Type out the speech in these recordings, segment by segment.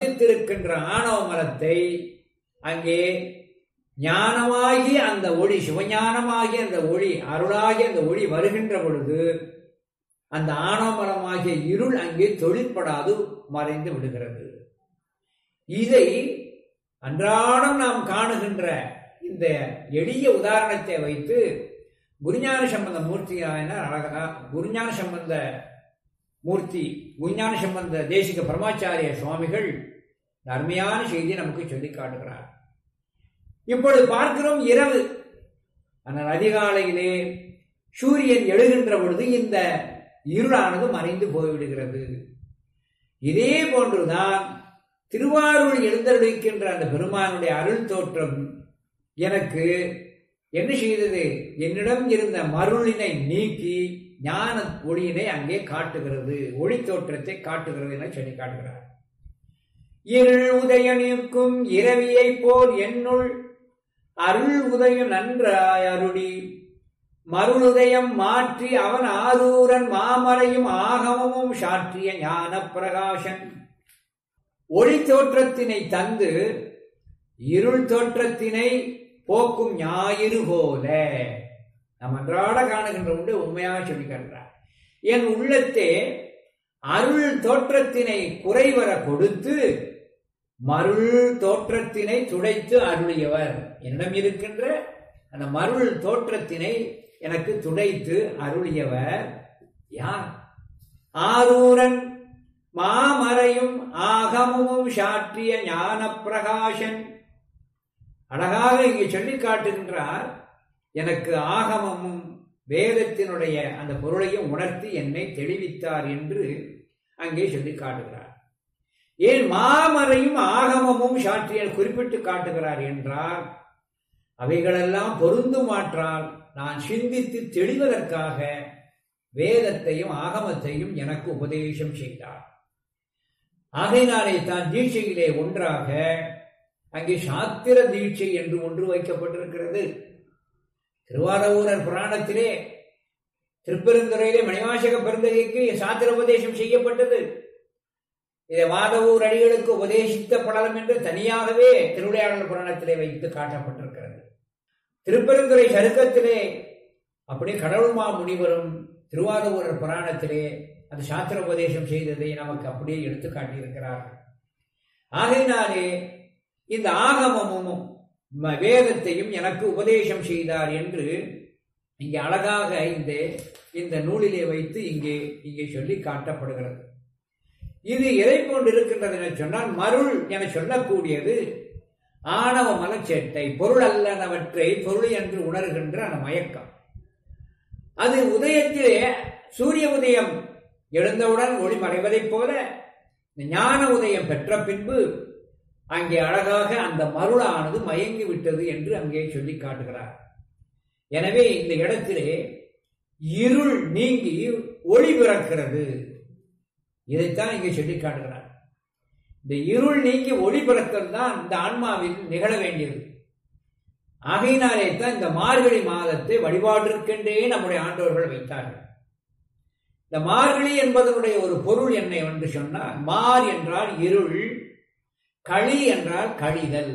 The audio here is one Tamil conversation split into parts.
பந்தித்திருக்கின்ற ஆணவ மரத்தை அங்கே ஞானமாகி அந்த ஒளி சிவஞானமாகி அந்த ஒளி அருளாகி அந்த ஒளி வருகின்ற பொழுது அந்த ஆணவமரமாகிய இருள் அங்கே தொழிற்படாது மறைந்து விடுகிறது இதை அன்றாடம் நாம் காணுகின்ற இந்த எளிய உதாரணத்தை வைத்து குருஞான சம்பந்த மூர்த்தியாயினார் அழகா குருஞான சம்பந்த மூர்த்தி குருஞான சம்பந்த தேசிக பரமாச்சாரிய சுவாமிகள் அருமையான செய்தியை நமக்கு சொல்லி காட்டுகிறார் இப்பொழுது பார்க்கிறோம் இரவு ஆனால் அதிகாலையிலே சூரியன் எழுகின்ற பொழுது இந்த இருளானது மறைந்து போய்விடுகிறது இதே போன்றுதான் திருவாரூர் எழுந்தருளிக்கின்ற அந்த பெருமானுடைய அருள் தோற்றம் எனக்கு என்ன செய்தது என்னிடம் இருந்த மருளினை நீக்கி ஞான ஒளியினை அங்கே காட்டுகிறது ஒளி தோற்றத்தை காட்டுகிறது என சொல்லி காட்டுகிறார் இருள் உதயனிற்கும் இரவியைப் போல் என்னுள் அருள் உதயம் நன்றாய் அருளி மருளுதயம் மாற்றி அவன் ஆரூரன் மாமலையும் ஆகமமும் சாற்றிய ஞான பிரகாசன் ஒளி தோற்றத்தினை தந்து இருள் தோற்றத்தினை போக்கும் ஞாயிறு போல நாம் அன்றாட காணுகின்ற உண்டு உண்மையாக சொல்லி காட்டுறார் என் உள்ளத்தே அருள் தோற்றத்தினை குறைவர கொடுத்து மருள் தோற்றத்தினை துடைத்து அருளியவர் என்னிடம் இருக்கின்ற அந்த மருள் தோற்றத்தினை எனக்கு துடைத்து அருளியவர் யார் ஆரூரன் மாமறையும் ஆகமும் சாற்றிய ஞான பிரகாசன் அழகாக இங்கே சொல்லி காட்டுகின்றார் எனக்கு ஆகமமும் வேதத்தினுடைய அந்த பொருளையும் உணர்த்தி என்னை தெளிவித்தார் என்று அங்கே சொல்லி காட்டுகிறார் ஏன் மாமறையும் ஆகமமும் சாற்றிய குறிப்பிட்டு காட்டுகிறார் என்றால் அவைகளெல்லாம் பொருந்துமாற்றால் நான் சிந்தித்து தெளிவதற்காக வேதத்தையும் ஆகமத்தையும் எனக்கு உபதேசம் செய்தார் ஆகையினாலே தான் தீட்சையிலே ஒன்றாக அங்கே சாத்திர தீட்சை என்று ஒன்று வைக்கப்பட்டிருக்கிறது திருவாரூரர் புராணத்திலே திருப்பெருந்துறையிலே மணிவாசக பெருந்தகைக்கு சாத்திர உபதேசம் செய்யப்பட்டது இதை மாதவூர் அடிகளுக்கு உபதேசித்த படலம் என்று தனியாகவே திருவிளையாடல் புராணத்திலே வைத்து காட்டப்பட்டிருக்கிறது திருப்பெருந்துறை சருக்கத்திலே அப்படி கடவுள்மா முனிவரும் திருவாரூரர் புராணத்திலே அந்த சாத்திர உபதேசம் செய்ததை நமக்கு அப்படியே எடுத்து காட்டியிருக்கிறார்கள் ஆகையினாலே இந்த ஆகமமும் வேதத்தையும் எனக்கு உபதேசம் செய்தார் என்று இங்கே அழகாக இந்த இந்த நூலிலே வைத்து இங்கே இங்கே சொல்லி காட்டப்படுகிறது இது எதை கொண்டு இருக்கின்றது என சொன்னால் மருள் என சொல்லக்கூடியது ஆணவ மலச்சேட்டை பொருள் அல்லனவற்றை பொருள் என்று உணர்கின்ற அந்த மயக்கம் அது உதயத்திலே சூரிய உதயம் எழுந்தவுடன் ஒளி மறைவதைப் போல ஞான உதயம் பெற்ற பின்பு அங்கே அழகாக அந்த மருளானது மயங்கி விட்டது என்று அங்கே சொல்லி காட்டுகிறார் எனவே இந்த இடத்திலே இருள் நீங்கி ஒளி பிறக்கிறது இதைத்தான் இங்கே சொல்லி காட்டுகிறார் இந்த இருள் நீங்கி ஒளி பிறத்தல் தான் இந்த ஆன்மாவில் நிகழ வேண்டியது ஆகையினாலே தான் இந்த மார்கழி மாதத்தை வழிபாட்டிற்கென்றே நம்முடைய ஆண்டவர்கள் வைத்தார்கள் இந்த மார்கழி என்பதனுடைய ஒரு பொருள் என்ன என்று சொன்னால் மார் என்றால் இருள் களி என்றால் கழிதல்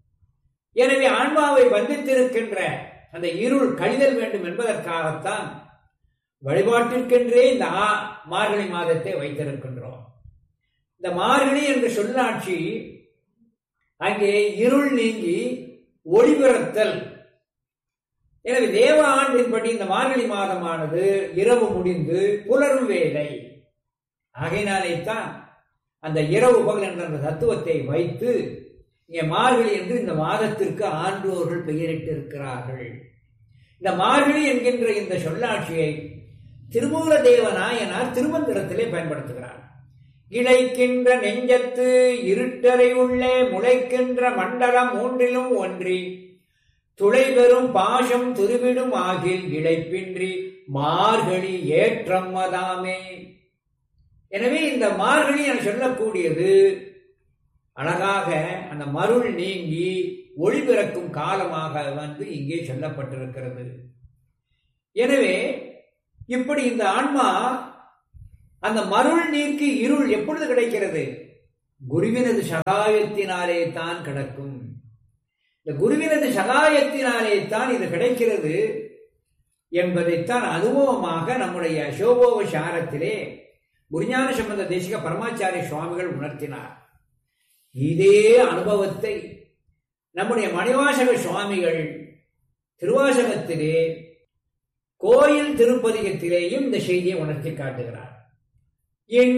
எனவே ஆன்மாவை வந்தித்திருக்கின்ற அந்த இருள் கழிதல் வேண்டும் என்பதற்காகத்தான் வழிபாட்டிற்கென்றே இந்த மார்கழி மாதத்தை வைத்திருக்கின்றோம் இந்த மார்கழி என்ற சொல்லாட்சி அங்கே இருள் நீங்கி ஒளிபிறத்தல் எனவே தேவ ஆண்டின்படி இந்த மார்கழி மாதமானது இரவு முடிந்து புலரும் வேலை ஆகையினாலே தான் அந்த இரவு பகல் என்ற அந்த தத்துவத்தை வைத்து இங்கே மார்கழி என்று இந்த மாதத்திற்கு ஆண்டோர்கள் பெயரிட்டு இருக்கிறார்கள் இந்த மார்கழி என்கின்ற இந்த சொல்லாட்சியை திருமூல தேவநாயனார் திருமந்திரத்திலே பயன்படுத்துகிறார் இழைக்கின்ற நெஞ்சத்து இருட்டறை உள்ளே முளைக்கின்ற மண்டலம் மூன்றிலும் ஒன்றி துளை பெறும் பாசம் துருவிடும் ஆகில் இழைப்பின்றி மார்கழி ஏற்றம் மதாமே எனவே இந்த மார்கழி என சொல்லக்கூடியது அழகாக அந்த மருள் நீங்கி ஒளி பிறக்கும் காலமாக வந்து இங்கே சொல்லப்பட்டிருக்கிறது எனவே இப்படி இந்த ஆன்மா அந்த மருள் நீக்கி இருள் எப்பொழுது கிடைக்கிறது குருவினது சகாயத்தினாலே தான் கிடக்கும் இந்த குருவினது சகாயத்தினாலே தான் இது கிடைக்கிறது என்பதைத்தான் அனுபவமாக நம்முடைய சோபோபசாரத்திலே குருஞான சம்பந்த தேசிக பரமாச்சாரிய சுவாமிகள் உணர்த்தினார் இதே அனுபவத்தை நம்முடைய மணிவாசக சுவாமிகள் திருவாசகத்திலே கோயில் திருப்பதிகத்திலேயும் இந்த செய்தியை உணர்த்தி காட்டுகிறார் என்